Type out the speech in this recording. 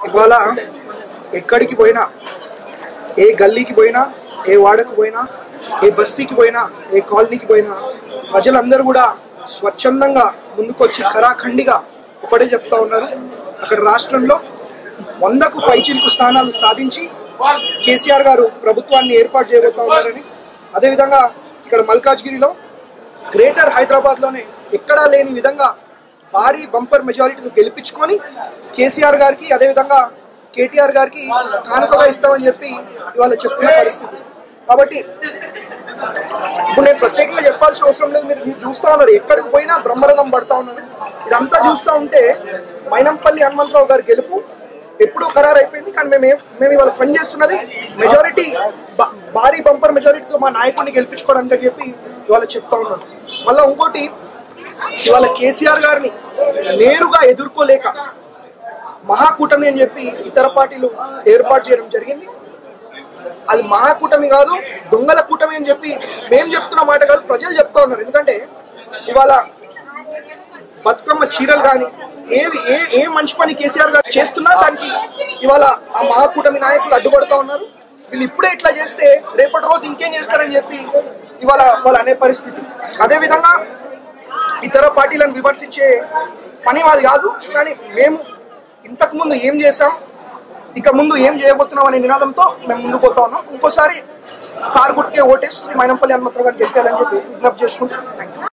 ఇవాళ ఎక్కడికి పోయినా ఏ గల్లీకి పోయినా ఏ వాడకు పోయినా ఏ బస్తీకి పోయినా ఏ కాలనీకి పోయినా ప్రజలందరూ కూడా స్వచ్ఛందంగా ముందుకొచ్చి ఖరాఖండిగా ఒకటే చెప్తా ఉన్నారు అక్కడ రాష్ట్రంలో వందకు పైచిలకు స్థానాలు సాధించి కేసీఆర్ గారు ప్రభుత్వాన్ని ఏర్పాటు చేయబోతా ఉన్నారని అదేవిధంగా ఇక్కడ మల్కాజ్గిరిలో గ్రేటర్ హైదరాబాద్ లోనే ఎక్కడా లేని విధంగా భారీ బంపర్ మెజారిటీతో గెలిపించుకొని కేసీఆర్ గారికి అదేవిధంగా కేటీఆర్ గారికి కానుకగా ఇస్తామని చెప్పి ఇవాళ చెప్తున్న పరిస్థితి కాబట్టి ఇప్పుడు నేను ప్రత్యేకంగా చెప్పాల్సిన అవసరం లేదు మీరు మీరు చూస్తా ఉన్నారు ఎక్కడికి పోయినా బ్రహ్మరథం పడతా ఉన్నారు ఇదంతా చూస్తా ఉంటే మైనంపల్లి హనుమంతరావు గారి గెలుపు ఎప్పుడూ ఖరారు అయిపోయింది కానీ మేము ఏం- మేము ఇవాళ పనిచేస్తున్నది మెజారిటీ భారీ బంపర్ మెజారిటీతో మా నాయకుడిని గెలిపించుకోవడానికి అని చెప్పి ఇవాళ చెప్తా ఉన్నాను మళ్ళీ ఇంకోటి ఇవాళ కేసీఆర్ గారిని నేరుగా ఎదుర్కోలేక మహాకూటమి అని చెప్పి ఇతర పార్టీలు ఏర్పాటు చేయడం జరిగింది అది మహాకూటమి కాదు దొంగల కూటమి అని చెప్పి మేము చెప్తున్న మాట కాదు ప్రజలు చెప్తా ఉన్నారు ఎందుకంటే ఇవాళ బతుకమ్మ చీరలు కానీ ఏవి ఏ ఏ మంచి పని కేసీఆర్ గారు చేస్తున్నా దానికి ఇవాళ ఆ మహాకూటమి నాయకులు అడ్డుపడతా ఉన్నారు వీళ్ళు ఇప్పుడే ఇట్లా చేస్తే రేపటి రోజు ఇంకేం చేస్తారని చెప్పి ఇవాళ వాళ్ళు అనే పరిస్థితి అదే విధంగా ఇతర పార్టీలను విమర్శించే పని మాది కాదు కానీ మేము ఇంతకు ముందు ఏం చేసాం ఇక ముందు ఏం చేయబోతున్నాం అనే నినాదంతో మేము ముందుకు పోతా ఉన్నాం ఇంకోసారి కారు గుర్తుకే ఓటేసి మైనంపల్లి హనుమంతరావు గారిని గెలిపాలని చెప్పి విజ్ఞప్తి చేసుకుంటాం థ్యాంక్ యూ